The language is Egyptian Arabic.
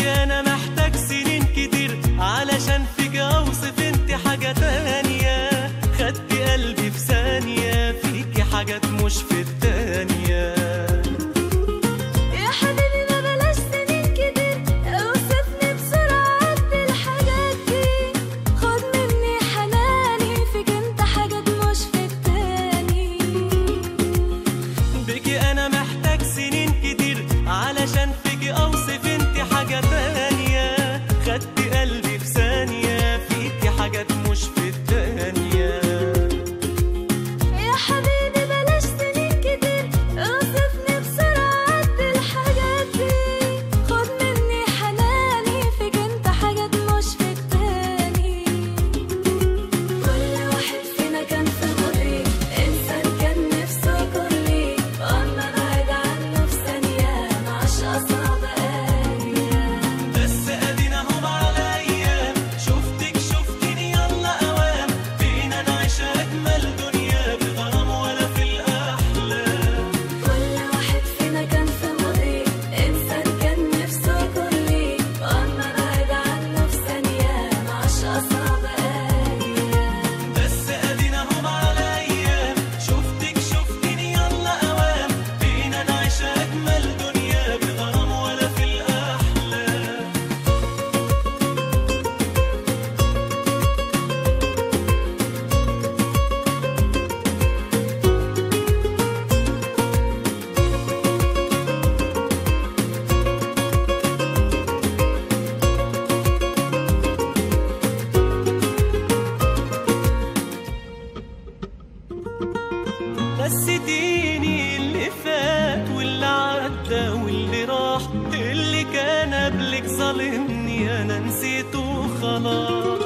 بيكي انا محتاج سنين كتير علشان فيك اوصف انت حاجة تانية خدت قلبي في ثانية فيكي حاجات مش في التانية يا حبيبي ما بلاش سنين كتير اوصفني بسرعة قد الحاجات دي خد مني حناني فيك انت حاجات مش في التاني بيكي انا محتاج سنين كتير علشان فيكي اوصف انت حاجة تانية خدت قلبي في ثانية فيكي حاجات مش في التانية يا حبيبي بلاش سنين كتير اوصفني بسرعة قد الحاجات دي خد مني حناني فيك انت حاجات مش في التاني كل واحد فينا كان في ماضي انسان كان نفسه يكون ليه واما بعد عنه في ثانية معاش اصعب ايام بس ادينا هم على ايام شفتك شفتني يلا اوام فينا نعيش اجمل دنيا بغرام ولا في الاحلام كل واحد فينا كان في ماضي إنسان كان نفسه يكون ليه وأما بعد عنه في ثانية معاش أصعب أيام بس ادينا هم على ايام شفتك شفتني يلا اوام فينا نعيش اجمل دنيا بغرام ولا في الاحلام نسيتيني اللي فات واللي عدى واللي راح اللي كان قبلك ظالمني انا نسيته خلاص